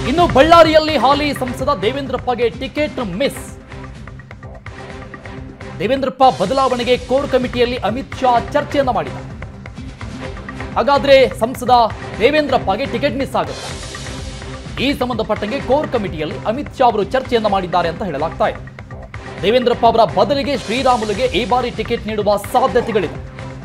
ಇನ್ನು ಬಳ್ಳಾರಿಯಲ್ಲಿ ಹಾಲಿ ಸಂಸದ ದೇವೇಂದ್ರಪ್ಪಗೆ ಟಿಕೆಟ್ ಮಿಸ್ ದೇವೇಂದ್ರಪ್ಪ ಬದಲಾವಣೆಗೆ ಕೋರ್ ಕಮಿಟಿಯಲ್ಲಿ ಅಮಿತ್ ಶಾ ಚರ್ಚೆಯನ್ನ ಮಾಡಿದ್ದಾರೆ ಹಾಗಾದ್ರೆ ಸಂಸದ ದೇವೇಂದ್ರಪ್ಪಗೆ ಟಿಕೆಟ್ ಮಿಸ್ ಆಗುತ್ತೆ ಈ ಸಂಬಂಧಪಟ್ಟಂಗೆ ಕೋರ್ ಕಮಿಟಿಯಲ್ಲಿ ಅಮಿತ್ ಶಾ ಅವರು ಚರ್ಚೆಯನ್ನ ಮಾಡಿದ್ದಾರೆ ಅಂತ ಹೇಳಲಾಗ್ತಾ ಇದೆ ದೇವೇಂದ್ರಪ್ಪ ಅವರ ಬದಲಿಗೆ ಶ್ರೀರಾಮುಲುಗೆ ಈ ಬಾರಿ ಟಿಕೆಟ್ ನೀಡುವ ಸಾಧ್ಯತೆಗಳಿವೆ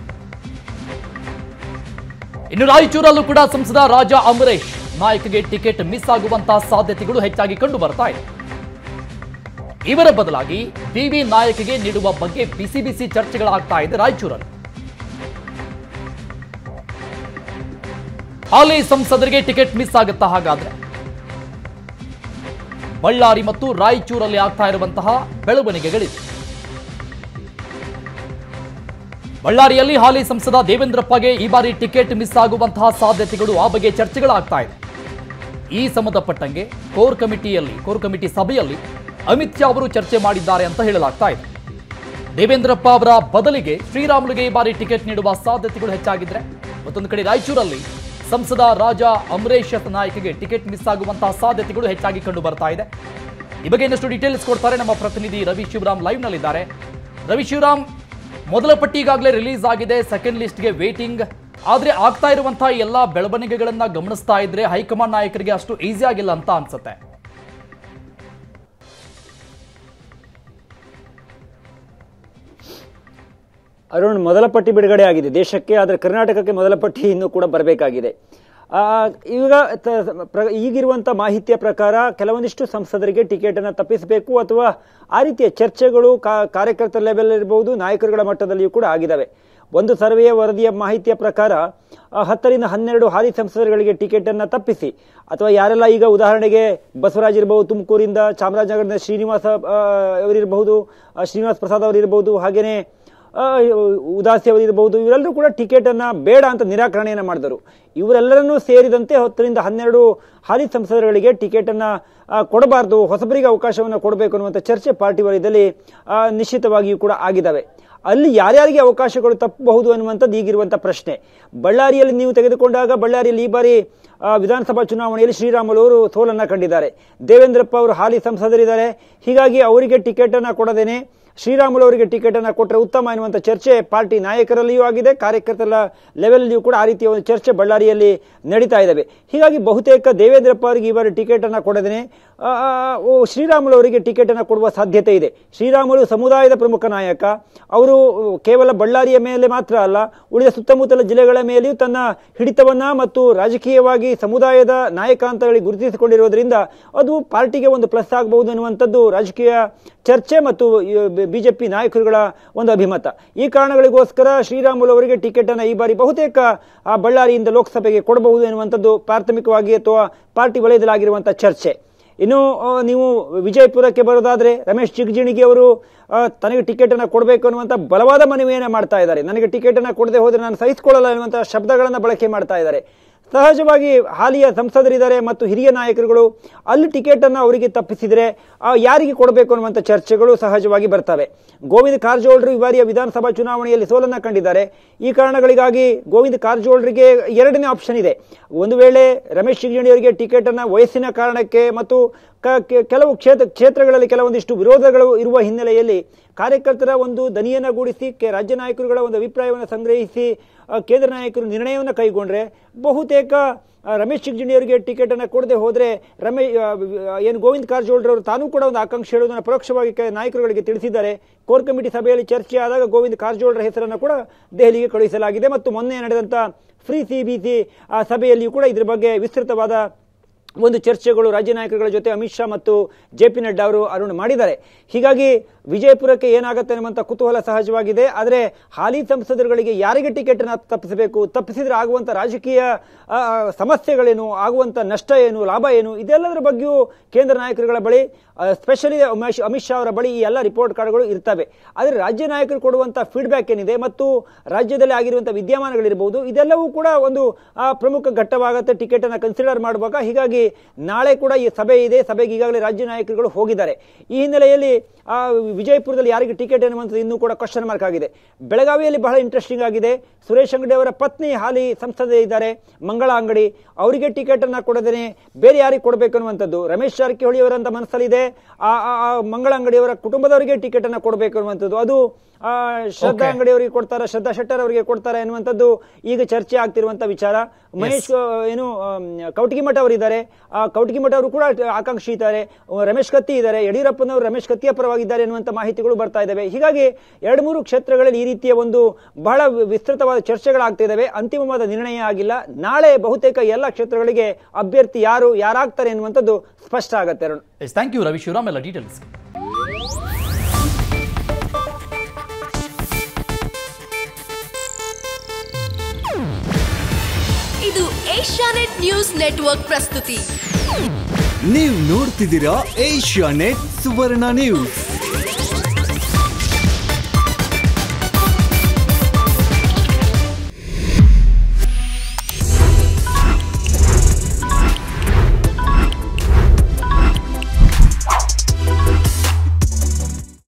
ಇನ್ನು ರಾಯಚೂರಲ್ಲೂ ಕೂಡ ಸಂಸದ ರಾಜ ಅಮರೇಶ್ ನಾಯಕ್ಗೆ ಟಿಕೆಟ್ ಮಿಸ್ ಆಗುವಂತಹ ಸಾಧ್ಯತೆಗಳು ಹೆಚ್ಚಾಗಿ ಕಂಡು ಬರ್ತಾ ಇದೆ ಇವರ ಬದಲಾಗಿ ವಿ ನಾಯಕ್ಗೆ ನೀಡುವ ಬಗ್ಗೆ ಬಿಸಿ ಬಿಸಿ ಚರ್ಚೆಗಳಾಗ್ತಾ ಇದೆ ರಾಯಚೂರಲ್ಲಿ ಹಾಲಿ ಸಂಸದರಿಗೆ ಟಿಕೆಟ್ ಮಿಸ್ ಆಗುತ್ತಾ ಹಾಗಾದ್ರೆ ಬಳ್ಳಾರಿ ಮತ್ತು ರಾಯಚೂರಲ್ಲಿ ಆಗ್ತಾ ಇರುವಂತಹ ಬೆಳವಣಿಗೆಗಳಿವೆ ಬಳ್ಳಾರಿಯಲ್ಲಿ ಹಾಲಿ ಸಂಸದ ದೇವೇಂದ್ರಪ್ಪಗೆ ಈ ಬಾರಿ ಟಿಕೆಟ್ ಮಿಸ್ ಆಗುವಂತಹ ಸಾಧ್ಯತೆಗಳು ಆ ಬಗ್ಗೆ ಚರ್ಚೆಗಳಾಗ್ತಾ ಇದೆ ಈ ಸಂಬಂಧಪಟ್ಟಂಗೆ ಕೋರ್ ಕಮಿಟಿಯಲ್ಲಿ ಕೋರ್ ಕಮಿಟಿ ಸಭೆಯಲ್ಲಿ ಅಮಿತ್ ಶಾ ಅವರು ಚರ್ಚೆ ಮಾಡಿದ್ದಾರೆ ಅಂತ ಹೇಳಲಾಗ್ತಾ ಇದೆ ದೇವೇಂದ್ರಪ್ಪ ಅವರ ಬದಲಿಗೆ ಶ್ರೀರಾಮುಲುಗೆ ಈ ಬಾರಿ ಟಿಕೆಟ್ ನೀಡುವ ಸಾಧ್ಯತೆಗಳು ಹೆಚ್ಚಾಗಿದ್ರೆ ಮತ್ತೊಂದು ಕಡೆ ರಾಯಚೂರಲ್ಲಿ ಸಂಸದ ರಾಜ ಅಮರೇಶ್ ನಾಯಕಿಗೆ ಟಿಕೆಟ್ ಮಿಸ್ ಆಗುವಂತಹ ಸಾಧ್ಯತೆಗಳು ಹೆಚ್ಚಾಗಿ ಕಂಡು ಬರ್ತಾ ಇದೆ ಈ ಬಗ್ಗೆ ಇನ್ನಷ್ಟು ಡೀಟೇಲ್ಸ್ ಕೊಡ್ತಾರೆ ನಮ್ಮ ಪ್ರತಿನಿಧಿ ರವಿ ಶಿವರಾಮ್ ಲೈವ್ ನಲ್ಲಿದ್ದಾರೆ ರವಿ ಶಿವರಾಮ್ ಮೊದಲ ಪಟ್ಟಿ ಈಗಾಗಲೇ ರಿಲೀಸ್ ಆಗಿದೆ ಸೆಕೆಂಡ್ ಲಿಸ್ಟ್ಗೆ ವೇಟಿಂಗ್ ಆದ್ರೆ ಆಗ್ತಾ ಇರುವಂತಹ ಎಲ್ಲಾ ಬೆಳವಣಿಗೆಗಳನ್ನ ಗಮನಿಸ್ತಾ ಇದ್ರೆ ಹೈಕಮಾಂಡ್ ನಾಯಕರಿಗೆ ಅಷ್ಟು ಈಸಿ ಆಗಿಲ್ಲ ಅಂತ ಅನ್ಸುತ್ತೆ ಅರುಣ್ ಮೊದಲ ಪಟ್ಟಿ ಬಿಡುಗಡೆ ಆಗಿದೆ ದೇಶಕ್ಕೆ ಆದರೆ ಕರ್ನಾಟಕಕ್ಕೆ ಮೊದಲ ಪಟ್ಟಿ ಇನ್ನೂ ಕೂಡ ಬರಬೇಕಾಗಿದೆ ಆ, ಈಗ ತ- ಪ್ರ- ಈಗಿರುವಂಥ ಮಾಹಿತಿಯ ಪ್ರಕಾರ ಕೆಲವೊಂದಿಷ್ಟು ಸಂಸದರಿಗೆ ಟಿಕೆಟನ್ನು ತಪ್ಪಿಸಬೇಕು ಅಥವಾ ಆ ರೀತಿಯ ಚರ್ಚೆಗಳು ಕಾ- ಕಾರ್ಯಕರ್ತರ ಲೆವೆಲ್ ಇರಬಹುದು ನಾಯಕರುಗಳ ಮಟ್ಟದಲ್ಲಿಯೂ ಕೂಡ ಆಗಿದ್ದಾವೆ ಒಂದು ಸರ್ವೆಯ ವರದಿಯ ಮಾಹಿತಿಯ ಪ್ರಕಾರ ಆ, ಹತ್ತರಿಂದ ಹನ್ನೆರಡು ಹಾಲಿ ಸಂಸದರುಗಳಿಗೆ ಟಿಕೆಟನ್ನು ತಪ್ಪಿಸಿ ಅಥವಾ ಯಾರೆಲ್ಲ ಈಗ ಉದಾಹರಣೆಗೆ ಬಸವರಾಜ್ ಇರಬಹುದು ತುಮಕೂರಿಂದ ಚಾಮರಾಜನಗರದ ಶ್ರೀನಿವಾಸ ಆ, ಅವರಿರಬಹುದು ಆ, ಶ್ರೀನಿವಾಸ್ ಪ್ರಸಾದ್ ಅವರಿರಬಹುದು ಹಾಗೆಯೇ ಆ, ಉದಾಸಿ ಅವರಿರಬಹುದು ಇವರೆಲ್ಲರೂ ಕೂಡ ಟಿಕೆಟ್ ಅನ್ನ ಬೇಡ ಅಂತ ನಿರಾಕರಣೆಯನ್ನ ಮಾಡಿದರು ಇವರೆಲ್ಲರನ್ನೂ ಸೇರಿದಂತೆ ಹತ್ತರಿಂದ ಹನ್ನೆರಡು ಹಾಲಿ ಸಂಸದರುಗಳಿಗೆ ಟಿಕೆಟ್ ಅನ್ನ ಆ, ಕೊಡಬಾರದು ಹೊಸಬರಿಗೆ ಅವಕಾಶವನ್ನು ಕೊಡಬೇಕು ಅನ್ನುವಂಥ ಚರ್ಚೆ ಪಾರ್ಟಿ ವಲಯದಲ್ಲಿ ಆ, ನಿಶ್ಚಿತವಾಗಿಯೂ ಕೂಡ ಆಗಿದ್ದಾವೆ ಅಲ್ಲಿ ಯಾರ್ಯಾರಿಗೆ ಅವಕಾಶಗಳು ತಪ್ಪಬಹುದು ಅನ್ನುವಂಥದ್ದು ಈಗಿರುವಂಥ ಪ್ರಶ್ನೆ ಬಳ್ಳಾರಿಯಲ್ಲಿ ನೀವು ತೆಗೆದುಕೊಂಡಾಗ ಬಳ್ಳಾರಿಯಲ್ಲಿ ಈ ಬಾರಿ ಆ, ವಿಧಾನಸಭಾ ಚುನಾವಣೆಯಲ್ಲಿ ಶ್ರೀರಾಮುಲು ಅವರು ಸೋಲನ್ನ ಕಂಡಿದ್ದಾರೆ ದೇವೇಂದ್ರಪ್ಪ ಅವರು ಹಾಲಿ ಸಂಸದರಿದ್ದಾರೆ ಹೀಗಾಗಿ ಅವರಿಗೆ ಟಿಕೆಟ್ ಅನ್ನ ಕೊಡದೇನೆ ಶ್ರೀರಾಮುಲು ಅವರಿಗೆ ಟಿಕೆಟ್ ಅನ್ನ ಕೊಟ್ಟರೆ ಉತ್ತಮ ಎನ್ನುವಂಥ ಚರ್ಚೆ ಪಾರ್ಟಿ ನಾಯಕರಲ್ಲಿಯೂ ಆಗಿದೆ ಕಾರ್ಯಕರ್ತರ ಲೆವೆಲ್ನಲ್ಲಿಯೂ ಕೂಡ ಆ ರೀತಿಯ ಒಂದು ಚರ್ಚೆ ಬಳ್ಳಾರಿಯಲ್ಲಿ ನಡೀತಾ ಇದ್ದಾವೆ ಹೀಗಾಗಿ ಬಹುತೇಕ ದೇವೇಂದ್ರಪ್ಪ ಅವರಿಗೆ ಈ ಬಾರಿ ಟಿಕೆಟ್ ಅನ್ನ ಕೊಡದೇನೆ ಆ, ಆ, ಓ, ಶ್ರೀರಾಮುಲು ಅವರಿಗೆ ಟಿಕೆಟ್ ಅನ್ನ ಕೊಡುವ ಸಾಧ್ಯತೆ ಇದೆ ಶ್ರೀರಾಮುಲು ಸಮುದಾಯದ ಪ್ರಮುಖ ನಾಯಕ ಅವರು ಕೇವಲ ಬಳ್ಳಾರಿಯ ಮೇಲೆ ಮಾತ್ರ ಅಲ್ಲ ಉಳಿದ ಸುತ್ತಮುತ್ತಲ ಜಿಲ್ಲೆಗಳ ಮೇಲೆಯೂ ತನ್ನ ಹಿಡಿತವನ್ನ ಮತ್ತು ರಾಜಕೀಯವಾಗಿ ಸಮುದಾಯದ ನಾಯಕ ಅಂತ ಹೇಳಿ ಗುರುತಿಸಿಕೊಂಡಿರುವುದರಿಂದ ಅದು ಪಾರ್ಟಿಗೆ ಒಂದು ಪ್ಲಸ್ ಆಗಬಹುದು ಎನ್ನುವಂಥದ್ದು ರಾಜಕೀಯ ಚರ್ಚೆ ಮತ್ತು ಬಿಜೆಪಿ ನಾಯಕರುಗಳ ಒಂದು ಅಭಿಮತ ಈ ಕಾರಣಗಳಿಗೋಸ್ಕರ ಶ್ರೀರಾಮುಲು ಅವರಿಗೆ ಟಿಕೆಟ್ ಅನ್ನ ಈ ಬಾರಿ ಬಹುತೇಕ ಆ ಬಳ್ಳಾರಿಯಿಂದ ಲೋಕಸಭೆಗೆ ಕೊಡಬಹುದು ಎನ್ನುವಂಥದ್ದು ಪ್ರಾಥಮಿಕವಾಗಿ ಅಥವಾ ಪಾರ್ಟಿ ವಲಯದಲ್ಲಾಗಿರುವಂತಹ ಚರ್ಚೆ ಇನ್ನು ಆ, ನೀವು ವಿಜಯಪುರಕ್ಕೆ ಬರೋದಾದ್ರೆ ರಮೇಶ್ ಜಿಗಜಿಣಿಗಿ ಅವರು ಆ, ತನಗೆ ಟಿಕೆಟ್ ಅನ್ನ ಕೊಡಬೇಕು ಅನ್ನುವಂಥ ಬಲವಾದ ಮನವಿಯನ್ನ ಮಾಡ್ತಾ ಇದ್ದಾರೆ ನನಗೆ ಟಿಕೆಟ್ ಅನ್ನ ಕೊಡದೆ ಹೋದ್ರೆ ನಾನು ಸಹಿಸಿಕೊಳ್ಳಲ್ಲ ಎನ್ನುವಂಥ ಶಬ್ದಗಳನ್ನ ಬಳಕೆ ಮಾಡ್ತಾ ಇದ್ದಾರೆ ಸಹಜವಾಗಿ ಹಾಲಿಯ ಸಂಸದರಿದ್ದಾರೆ ಮತ್ತು ಹಿರಿಯ ನಾಯಕರುಗಳು ಅಲ್ಲಿ ಟಿಕೆಟ್ ಅನ್ನು ಅವರಿಗೆ ತಪ್ಪಿಸಿದರೆ ಆ, ಯಾರಿಗೆ ಕೊಡಬೇಕು ಅನ್ನುವಂಥ ಚರ್ಚೆಗಳು ಸಹಜವಾಗಿ ಬರ್ತವೆ ಗೋವಿಂದ ಕಾರಜೋಳರು ಈ ಬಾರಿಯ ವಿಧಾನಸಭಾ ಚುನಾವಣೆಯಲ್ಲಿ ಸೋಲನ್ನ ಕಂಡಿದ್ದಾರೆ ಈ ಕಾರಣಗಳಿಗಾಗಿ ಗೋವಿಂದ ಕಾರಜೋಳರಿಗೆ ಎರಡನೇ ಆಪ್ಷನ್ ಇದೆ ಒಂದು ವೇಳೆ ರಮೇಶ್ ಜಿಗಜಿಣಿ ಅವರಿಗೆ ಟಿಕೆಟ್ ಅನ್ನ ವಯಸ್ಸಿನ ಕಾರಣಕ್ಕೆ ಮತ್ತು ಕ- ಕೆ- ಕೆಲವು ಕ್ಷೇತ್ರ ಕ್ಷೇತ್ರಗಳಲ್ಲಿ ಕೆಲವೊಂದಿಷ್ಟು ವಿರೋಧಗಳು ಇರುವ ಹಿನ್ನೆಲೆಯಲ್ಲಿ ಕಾರ್ಯಕರ್ತರ ಒಂದು ದನಿಯನ್ನ ಗೂಡಿಸಿ ಕೆ- ರಾಜ್ಯ ನಾಯಕರುಗಳ ಒಂದು ಅಭಿಪ್ರಾಯವನ್ನು ಸಂಗ್ರಹಿಸಿ ಆ, ಕೇಂದ್ರ ನಾಯಕರು ನಿರ್ಣಯವನ್ನು ಕೈಗೊಂಡ್ರೆ ಬಹುತೇಕ ಆ, ರಮೇಶ್ ಚಿಗ್ಜಿಣಿ ಅವರಿಗೆ ಟಿಕೆಟ್ ಅನ್ನು ಕೊಡದೆ ಹೋದ್ರೆ ರಮೇ ಆ, ಆ, ಏನು ಗೋವಿಂದ ಕಾರಜೋಳರವರು ತಾನೂ ಕೂಡ ಒಂದು ಆಕಾಂಕ್ಷೆ ಹೇಳುವುದನ್ನು ಪರೋಕ್ಷವಾಗಿ ಕೆ- ನಾಯಕರುಗಳಿಗೆ ತಿಳಿಸಿದ್ದಾರೆ ಕೋರ್ ಕಮಿಟಿ ಸಭೆಯಲ್ಲಿ ಚರ್ಚೆ ಆದಾಗ ಗೋವಿಂದ ಕಾರಜೋಳರ ಹೆಸರನ್ನು ಕೂಡ ದೆಹಲಿಗೆ ಕಳುಹಿಸಲಾಗಿದೆ ಮತ್ತು ಮೊನ್ನೆ ನಡೆದಂತ ಫ್ರೀ ಸಿ ಬಿ ಸಿ ಸಭೆಯಲ್ಲಿಯೂ ಕೂಡ ಇದ್ರ ಬಗ್ಗೆ ವಿಸ್ತೃತವಾದ ಒಂದು ಚರ್ಚೆಗಳು ರಾಜ್ಯ ನಾಯಕರುಗಳ ಜೊತೆ ಅಮಿತ್ ಶಾ ಮತ್ತು ಜೆ ಪಿ ನಡ್ಡಾ ಅವರು ಅರುಣ್ ಮಾಡಿದ್ದಾರೆ ಹೀಗಾಗಿ ವಿಜಯಪುರಕ್ಕೆ ಏನಾಗುತ್ತೆ ಅನ್ನುವಂಥ ಕುತೂಹಲ ಸಹಜವಾಗಿದೆ ಆದರೆ ಹಾಲಿ ಸಂಸದರುಗಳಿಗೆ ಯಾರಿಗೆ ಟಿಕೆಟ್ ಅನ್ನು ತಪ್ಪಿಸಬೇಕು ತಪ್ಪಿಸಿದ್ರೆ ಆಗುವಂಥ ರಾಜಕೀಯ ಆ, ಸಮಸ್ಯೆಗಳೇನು ಆಗುವಂಥ ನಷ್ಟ ಏನು ಲಾಭ ಏನು ಇದೆಲ್ಲದರ ಬಗ್ಗೆಯೂ ಕೇಂದ್ರ ನಾಯಕರುಗಳ ಬಳಿ ಸ್ಪೆಷಲಿ ಉಮೇಶ್ ಅಮಿತ್ ಶಾ ಅವರ ಬಳಿ ಈ ಎಲ್ಲ ರಿಪೋರ್ಟ್ ಕಾರ್ಡ್ಗಳು ಇರ್ತವೆ ಆದರೆ ರಾಜ್ಯ ನಾಯಕರು ಕೊಡುವಂಥ ಫೀಡ್ಬ್ಯಾಕ್ ಏನಿದೆ ಮತ್ತು ರಾಜ್ಯದಲ್ಲಿ ಆಗಿರುವಂಥ ವಿದ್ಯಮಾನಗಳಿರಬಹುದು ಇದೆಲ್ಲವೂ ಕೂಡ ಒಂದು ಆ, ಪ್ರಮುಖ ಘಟ್ಟವಾಗುತ್ತೆ ಟಿಕೆಟ್ ಅನ್ನು ಕನ್ಸಿಡರ್ ಮಾಡುವಾಗ ಹೀಗಾಗಿ ಹೀಗಾಗಿ ನಾಳೆ ಕೂಡ ಈ ಸಭೆ ಇದೆ ಸಭೆಗೆ ಈಗಾಗಲೇ ರಾಜ್ಯ ನಾಯಕರುಗಳು ಹೋಗಿದ್ದಾರೆ ಈ ಹಿನ್ನೆಲೆಯಲ್ಲಿ ಆ ವಿಜಯಪುರದಲ್ಲಿ ಯಾರಿಗೆ ಟಿಕೆಟ್ ಅನ್ನುವಂಥದ್ದು ಇನ್ನೂ ಕೂಡ ಕ್ವಶನ್ ಮಾರ್ಕ್ ಆಗಿದೆ ಬೆಳಗಾವಿಯಲ್ಲಿ ಬಹಳ ಇಂಟ್ರೆಸ್ಟಿಂಗ್ ಆಗಿದೆ ಸುರೇಶ್ ಅಂಗಡಿ ಅವರ ಪತ್ನಿ ಹಾಲಿ ಸಂಸದೆ ಇದ್ದಾರೆ ಮಂಗಳ ಅಂಗಡಿ ಅವರಿಗೆ ಟಿಕೆಟ್ ಅನ್ನ ಕೊಡದೇನೆ ಬೇರೆ ಯಾರಿಗೆ ಕೊಡಬೇಕು ಅನ್ನುವಂಥದ್ದು ರಮೇಶ್ ಜಾರಕಿಹೊಳಿ ಅವರಂತ ಮನಸ್ಸಲ್ಲಿದೆ ಆ ಆ- ಆ ಮಂಗಳ ಅಂಗಡಿಯವರ ಕುಟುಂಬದವರಿಗೆ ಟಿಕೆಟ್ ಅನ್ನ ಕೊಡಬೇಕು ಅನ್ನುವಂಥದ್ದು ಅದು ಆ, ಶ್ರದ್ಧಾ Okay. ಅಂಗಡಿ ಅವರಿಗೆ ಕೊಡ್ತಾರೆ ಶ್ರದ್ಧಾ ಶೆಟ್ಟರ್ ಅವರಿಗೆ ಕೊಡ್ತಾರೆ ಎನ್ನುವಂಥದ್ದು ಈಗ ಚರ್ಚೆ ಆಗ್ತಿರುವಂತ ವಿಚಾರ ಮಹೇಶ್ ಆ, ಏನು ಆಮ್, ಕೌಟಗಿಮಠ ಅವರಿದ್ದಾರೆ ಆ ಕೌಟಗಿಮಠ ಅವರು ಕೂಡ ಆಕಾಂಕ್ಷಿ ಇದ್ದಾರೆ ಆ, ರಮೇಶ್ ಕತ್ತಿ ಇದ್ದಾರೆ ಯಡಿಯೂರಪ್ಪನವರು ರಮೇಶ್ ಕತ್ತಿಯ ಪರವಾಗಿದ್ದಾರೆ ಎನ್ನುವಂತ ಮಾಹಿತಿಗಳು ಬರ್ತಾ ಇದ್ದಾವೆ ಹೀಗಾಗಿ ಎರಡು ಮೂರು ಕ್ಷೇತ್ರಗಳಲ್ಲಿ ಈ ರೀತಿಯ ಒಂದು ಬಹಳ ವಿಸ್ತೃತವಾದ ಚರ್ಚೆಗಳಾಗ್ತಾ ಇದ್ದಾವೆ ಅಂತಿಮವಾದ ನಿರ್ಣಯ ಆಗಿಲ್ಲ ನಾಳೆ ಬಹುತೇಕ ಎಲ್ಲ ಕ್ಷೇತ್ರಗಳಿಗೆ ಅಭ್ಯರ್ಥಿ ಯಾರು ಯಾರಾಗ್ತಾರೆ ಎನ್ನುವಂಥದ್ದು ಸ್ಪಷ್ಟ ಆಗತ್ತೆ Arun yes thank you Ravi Shivaram ಎಲ್ಲ ಡೀಟೇಲ್ಸ್ ಇದು ಏಷ್ಯಾನೆಟ್ ನ್ಯೂಸ್ ನೆಟ್ವರ್ಕ್ ಪ್ರಸ್ತುತಿ ನೀವು ನೋಡ್ತಿದ್ದೀರಾ ಏಷ್ಯಾ ನೆಟ್ ಸುವರ್ಣ ನ್ಯೂಸ್